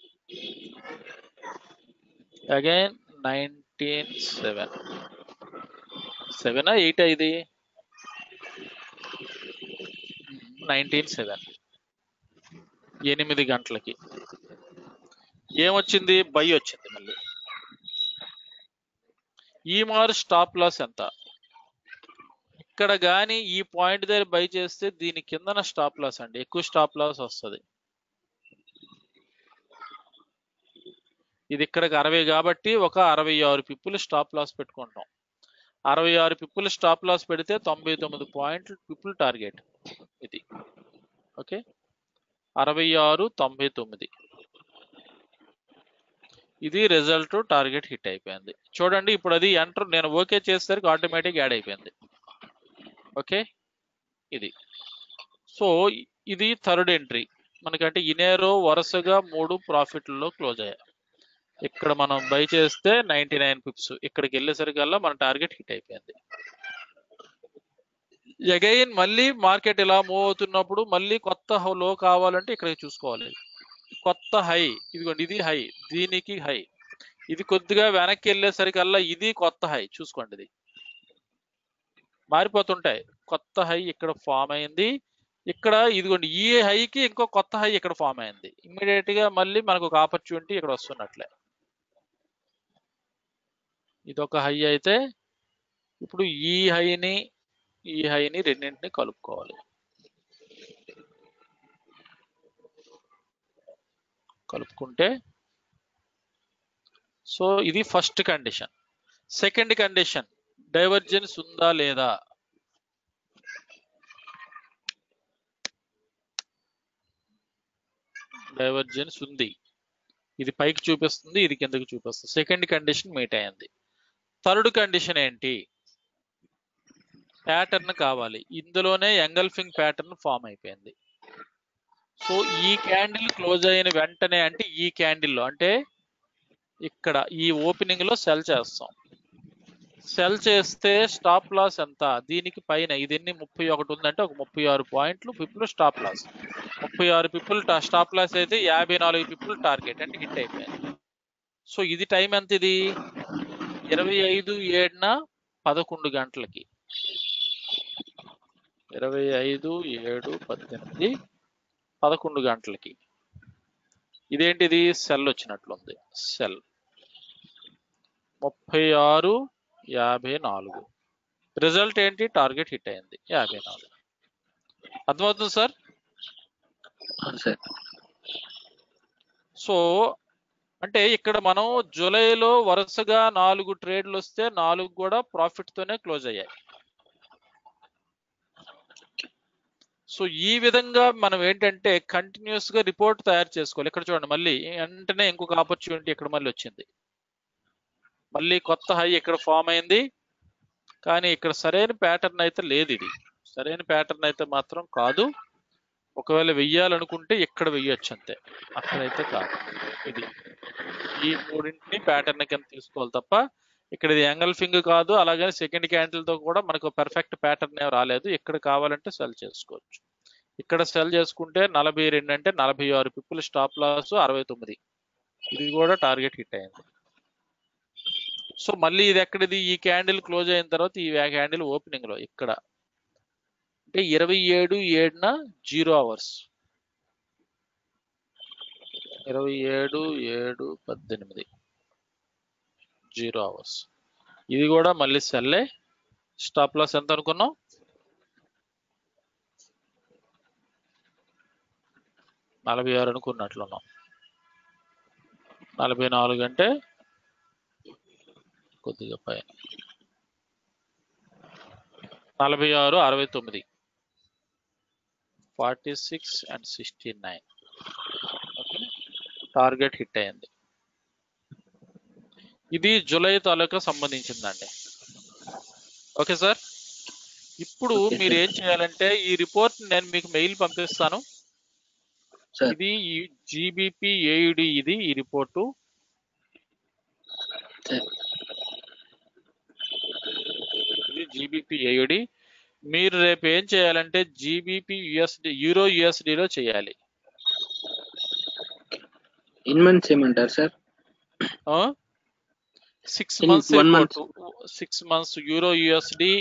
అగైన్ నైన్టీన్ సెవెన్ సెవెనా ఎయిట్ ఇది నైన్టీన్ సెవెన్ ఎనిమిది గంటలకి ఏమొచ్చింది బై వచ్చింది మళ్ళీ ఈ మారు స్టాప్ లాస్ ఎంత ఇక్కడ గాని ఈ పాయింట్ దగ్గర బై చేస్తే దీని కిందన స్టాప్ లాస్ అండి ఎక్కువ స్టాప్ లాస్ వస్తుంది ఇది ఇక్కడికి అరవై కాబట్టి ఒక అరవై ఆరు పిప్పులు స్టాప్ లాస్ పెట్టుకుంటాం అరవై ఆరు పిప్పులు స్టాప్ లాస్ పెడితే తొంభై తొమ్మిది పాయింట్లు పిప్పులు టార్గెట్ ఇది ఓకే అరవై ఆరు తొంభై తొమ్మిది ఇది రిజల్ట్ టార్గెట్ హిట్ అయిపోయింది చూడండి ఇప్పుడు అది ఎంటర్ నేను ఓకే చేసేసరికి ఆటోమేటిక్ యాడ్ అయిపోయింది ఓకే ఇది సో ఇది థర్డ్ ఎంట్రీ మనకంటే ఇనేరో వరుసగా మూడు ప్రాఫిట్లలో క్లోజ్ అయ్యాయి ఇక్కడ మనం బై చేస్తే నైన్టీ నైన్ పిప్స్ ఇక్కడికి వెళ్ళేసరికల్లా మన టార్గెట్ హిట్ అయిపోయింది అగైన్ మళ్ళీ మార్కెట్ ఇలా మూవ్ అవుతున్నప్పుడు మళ్ళీ కొత్త లో కావాలంటే ఇక్కడికి చూసుకోవాలి కొత్త హై ఇదిగోండి ఇది హై దీనికి హై ఇది కొద్దిగా వెనక్కి వెళ్ళేసరికల్లా ఇది కొత్త హై చూసుకోండి ఇది మారిపోతుంటాయి కొత్త హై ఇక్కడ ఫామ్ అయింది ఇక్కడ ఇదిగోండి ఈ హైకి ఇంకో కొత్త హై ఇక్కడ ఫామ్ అయింది ఇమ్మీడియట్ గా మళ్ళీ మనకు ఒక ఆపర్చునిటీ ఇక్కడ వస్తున్నట్లే ఇది ఒక హై అయితే ఇప్పుడు ఈ హైని ఈ హైని రెండింటిని కలుపుకోవాలి కలుపుకుంటే సో ఇది first condition second condition divergence ఉందా లేదా డైవర్జెన్స్ ఉంది ఇది పైకి చూపిస్తుంది ఇది కిందకి చూపిస్తుంది సెకండ్ కండిషన్ మీట్ అయింది థర్డ్ కండిషన్ ఏంటి ప్యాటర్న్ కావాలి ఇందులోనే ఎంగల్ఫింగ్ ప్యాటర్న్ ఫామ్ అయిపోయింది సో ఈ క్యాండిల్ క్లోజ్ అయిన వెంటనే అంటే ఈ క్యాండిల్లో అంటే ఇక్కడ ఈ ఓపెనింగ్ లో సెల్ చేస్తాం సెల్ చేస్తే స్టాప్ లాస్ ఎంత దీనికి పైన ఇది ఎన్ని ముప్పై ఒకటి ఉందంటే ఒక ముప్పై ఆరు పాయింట్లు పిప్పులు స్టాప్ లాస్ ముప్పై ఆరు పిప్పులు స్టాప్ లాస్ అయితే యాభై నాలుగు పిప్పులు టార్గెట్ అంటే హిట్ అయిపోయింది సో ఇది టైం ఎంత ఇది ఇరవై ఐదు ఏడున పదకొండు గంటలకి ఇరవై ఐదు ఏడు పద్దెనిమిది పదకొండు గంటలకి ఇదేంటిది సెల్ వచ్చినట్లుంది సెల్ ముప్పై ఆరు యాభై నాలుగు రిజల్ట్ ఏంటి టార్గెట్ హిట్ అయింది యాభై నాలుగు అర్థమవుతుంది సార్ అవును సార్ సో అంటే ఇక్కడ మనం జూలైలో వరుసగా నాలుగు ట్రేడ్లు వస్తే నాలుగు కూడా ప్రాఫిట్ తోనే క్లోజ్ అయ్యాయి సో ఈ విధంగా మనం ఏంటంటే కంటిన్యూస్ గా రిపోర్ట్ తయారు చేసుకోవాలి ఇక్కడ చూడండి మళ్ళీ వెంటనే ఇంకొక ఆపర్చునిటీ ఇక్కడ మళ్ళీ వచ్చింది మళ్ళీ కొత్త హై ఇక్కడ ఫామ్ అయింది కానీ ఇక్కడ సరైన ప్యాటర్న్ అయితే లేదు ఇది సరైన ప్యాటర్న్ అయితే మాత్రం కాదు ఒకవేళ వెయ్యాలనుకుంటే ఇక్కడ వెయ్యొచ్చు అంతే అక్కడైతే కాదు ఇది ఈ మూడింటిని ప్యాటర్న్ కింద తీసుకోవాలి తప్ప ఇక్కడ ఇది యాంగల్ఫింగ్ కాదు అలాగే సెకండ్ క్యాండిల్ తో కూడా మనకు పర్ఫెక్ట్ ప్యాటర్న్ ఏం రాలేదు ఇక్కడ కావాలంటే సెల్ చేసుకోవచ్చు ఇక్కడ సెల్ చేసుకుంటే నలభై రెండు అంటే నలభై ఆరు పిప్పులు స్టాప్ లాస్ అరవై తొమ్మిది ఇది కూడా టార్గెట్ హిట్ అయింది సో మళ్ళీ ఇది ఎక్కడిది ఈ క్యాండిల్ క్లోజ్ అయిన తర్వాత ఈ క్యాండిల్ ఓపెనింగ్ లో ఇక్కడ అంటే ఇరవై ఏడు ఏడున జీరో అవర్స్ ఇరవై ఏడు ఏడు పద్దెనిమిది జీరో అవర్స్ ఇది కూడా మళ్ళీ సెల్లే స్టాప్ లాస్ ఎంత అనుకున్నాం నలభై ఆరు అనుకున్నట్లున్నాం నలభై నాలుగు అంటే కొద్దిగా పైన నలభై ఆరు అరవై తొమ్మిది forty six and sixty nine target hit అయింది ఇది జూలై తాలూకా సంబంధించిందండి ఓకే సార్ ఇప్పుడు Okay, మీరు sir. ఏం చేయాలంటే ఈ రిపోర్ట్ నేను మీకు మెయిల్ పంపిస్తాను సార్ ఇది జీబీపీ ఏయుడి ఇది ఈ రిపోర్టు సార్ ఇది జీబీపీ ఏయుడి మీరు రేపు ఏం చేయాలంటే జీబీపీ యుఎస్డి యూరో యుఎస్డిలో చేయాలి ఇన్ మంత్స్ ఏమంటారు sir six In months one month. Six months euro USD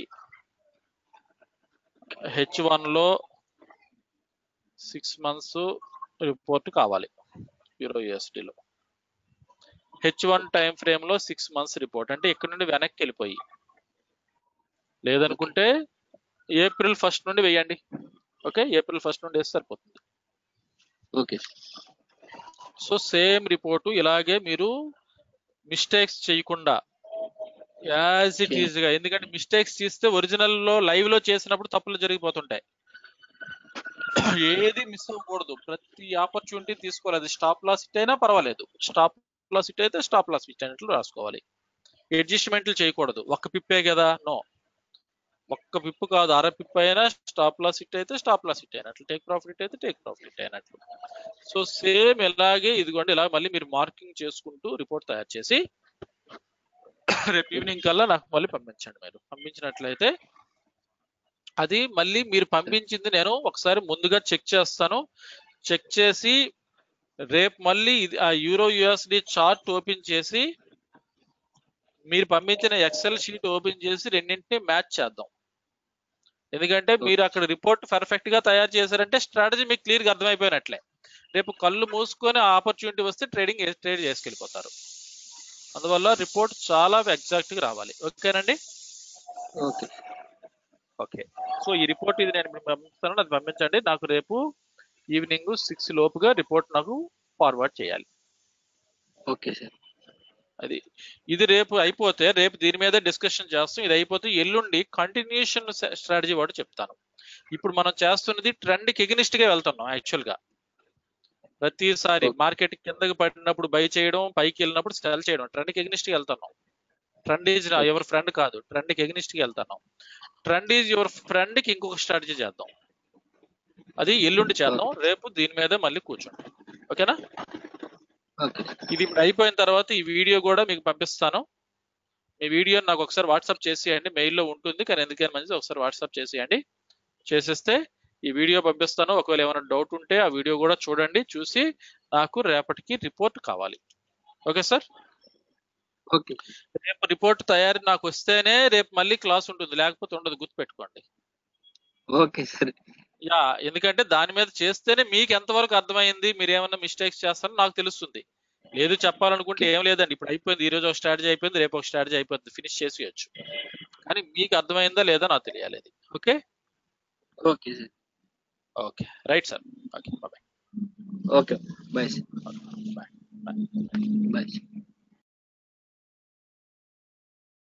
H one లో సిక్స్ మంత్స్ రిపోర్ట్ కావాలి యూరో యుఎస్డిలో హెచ్ వన్ టైం ఫ్రేమ్ లో సిక్స్ మంత్స్ రిపోర్ట్ అంటే ఇక్కడ నుండి వెనక్కి వెళ్ళిపోయి లేదనుకుంటే ఏప్రిల్ ఫస్ట్ నుండి వేయండి ఓకే ఏప్రిల్ ఫస్ట్ నుండి వేస్తే సరిపోతుంది ఓకే సో సేమ్ రిపోర్టు ఇలాగే మీరు మిస్టేక్స్ చేయకుండా యాజ్ ఇట్ Okay. ఈజ్ గా ఎందుకంటే మిస్టేక్స్ చేస్తే ఒరిజినల్ లో లైవ్ లో చేసినప్పుడు తప్పులు జరిగిపోతుంటాయి ఏది మిస్ అవ్వకూడదు ప్రతి ఆపర్చునిటీ తీసుకోవాలి అది స్టాప్ లాస్ ఇట్ అయినా పర్వాలేదు స్టాప్ లాస్ ఇట్ అయితే స్టాప్ లాస్ ఇట్ అయినట్లు రాసుకోవాలి అడ్జస్ట్మెంట్లు చేయకూడదు ఒక్క పిప్పే కదా నో ఒక్క పిప్పు కాదు అర పిప్పు అయినా స్టాప్ లాస్ ఇట్ అయితే స్టాప్ లాస్ ఇట్ అయినట్లు టేక్ ప్రాఫిట్ అయితే టేక్ ప్రాఫిట్ అయినట్లు సో సేమ్ ఇలాగే ఇదిగోండి ఇలా మళ్ళీ మీరు మార్కింగ్ చేసుకుంటూ రిపోర్ట్ తయారు చేసి రేపు ఈవినింగ్ కల్లా నాకు మళ్ళీ పంపించండి మీరు పంపించినట్లయితే అది మళ్ళీ మీరు పంపించింది నేను ఒకసారి ముందుగా చెక్ చేస్తాను చెక్ చేసి రేపు మళ్ళీ ఇది ఆ యూరో యుఎస్డి చార్ట్ ఓపెన్ చేసి మీరు పంపించిన ఎక్సెల్ షీట్ ఓపెన్ చేసి రెండింటిని మ్యాచ్ చేద్దాం ఎందుకంటే మీరు అక్కడ రిపోర్ట్ పర్ఫెక్ట్ గా తయారు చేశారంటే స్ట్రాటజీ మీకు క్లియర్ గా అర్థమైపోయినట్లే రేపు కళ్ళు మూసుకొని ఆపర్చునిటీ వస్తే ట్రేడింగ్ ట్రేడ్ చేసుకెళ్ళిపోతారు అందువల్ల రిపోర్ట్ చాలా ఎగ్జాక్ట్ గా రావాలి ఓకేనండి ఓకే ఓకే సో ఈ రిపోర్ట్ ఇది నేను ఇప్పుడు పంపిస్తాను అది పంపించండి నాకు రేపు ఈవినింగ్ సిక్స్ లోపుగా రిపోర్ట్ నాకు ఫార్వర్డ్ చేయాలి ఓకే సార్ అది ఇది రేపు అయిపోతే రేపు దీని మీద డిస్కషన్ చేస్తాం ఇది అయిపోతే ఎల్లుండి కంటిన్యూషన్ స్ట్రాటజీ వాడు చెప్తాను ఇప్పుడు మనం చేస్తున్నది ట్రెండ్ కి ఎగ్నిస్ట్ గా వెళ్తున్నాం యాక్చువల్ గా ప్రతిసారి Okay. మార్కెట్ కిందకి పడినప్పుడు బై చేయడం పైకి వెళ్ళినప్పుడు సెల్ చేయడం ట్రెండ్ కి ఎగ్నిస్ట్ గా వెళ్తున్నాం ట్రెండ్ ఈజ్ ఎవరి ఫ్రెండ్ కాదు ట్రెండ్ కి ఎగ్నిస్ట్ గా వెళ్తున్నాం ట్రెండ్ ఈజ్ యువర్ ఫ్రెండ్ కి ఇంకొక స్ట్రాటజీ చేద్దాం అది ఎల్లుండి చేద్దాం రేపు దీని మీద మళ్ళీ కూర్చోండి ఓకేనా ఓకే ఇది ఇప్పుడు అయిపోయిన తర్వాత ఈ వీడియో కూడా మీకు పంపిస్తాను మీ వీడియో నాకు ఒకసారి వాట్సాప్ చేసేయండి మెయిల్లో ఉంటుంది కానీ ఎందుకని మంచిది ఒకసారి వాట్సాప్ చేసేయండి చేసేస్తే ఈ వీడియో పంపిస్తాను ఒకవేళ ఏమైనా డౌట్ ఉంటే ఆ వీడియో కూడా చూడండి చూసి నాకు రేపటికి రిపోర్ట్ కావాలి ఓకే సార్ ఓకే రేపు రిపోర్ట్ తయారు నాకు వస్తేనే రేపు మళ్ళీ క్లాస్ ఉంటుంది లేకపోతే ఉండదు గుర్తుపెట్టుకోండి ఓకే సార్ యా ఎందుకంటే దాని మీద చేస్తేనే మీకు ఎంతవరకు అర్థమైంది మీరు ఏమైనా మిస్టేక్స్ చేస్తారో నాకు తెలుస్తుంది లేదు చెప్పాలనుకుంటే ఏం లేదండి ఇప్పుడు అయిపోయింది ఈ రోజు ఒక స్ట్రాటజీ అయిపోయింది రేపు ఒక స్ట్రాటజీ అయిపోయింది ఫినిష్ చేసేయచ్చు కానీ మీకు అర్థమైందా లేదా నాకు తెలియాలి అది okay okay sir okay right sir okay bye okay bye sir bye bye sir